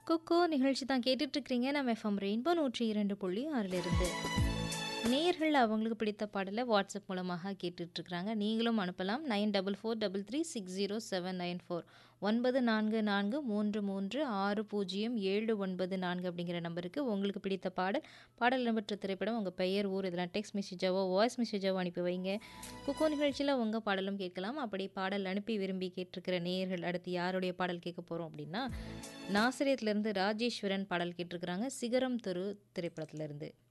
குக்கோ நிகழ்ச்சி தான் கேட்டுட்ருக்கிறீங்க நம்ம எஃப்எம் ரெயின்போ நூற்றி இரண்டு புள்ளி ஆறிலிருந்து நேயர்கள் அவங்களுக்கு பிடித்த பாடலை வாட்ஸ்அப் மூலமாக கேட்டுட்ருக்குறாங்க நீங்களும் அனுப்பலாம் nine double four double three six zero seven nine four ஒன்பது நான்கு நான்கு மூன்று மூன்று ஆறு பூஜ்ஜியம் ஏழு ஒன்பது நான்கு அப்படிங்கிற நம்பருக்கு உங்களுக்கு பிடித்த பாடல் பாடல் இடம்பெற்ற திரைப்படம் உங்கள் பெயர் ஊர் இதெல்லாம் டெக்ஸ்ட் மெசேஜாவோ வாய்ஸ் மெசேஜாவோ அனுப்பி வைங்க குக்கோ நிகழ்ச்சியில் உங்கள் பாடலும் கேட்கலாம் அப்படி பாடல் அனுப்பி விரும்பி கேட்டிருக்கிற நேயர்கள் அடுத்து யாருடைய பாடல் கேட்க போகிறோம் அப்படின்னா நாசிரியத்துலேருந்து ராஜேஸ்வரன் பாடல் கேட்டிருக்கிறாங்க சிகரம் தெரு திரைப்படத்திலேருந்து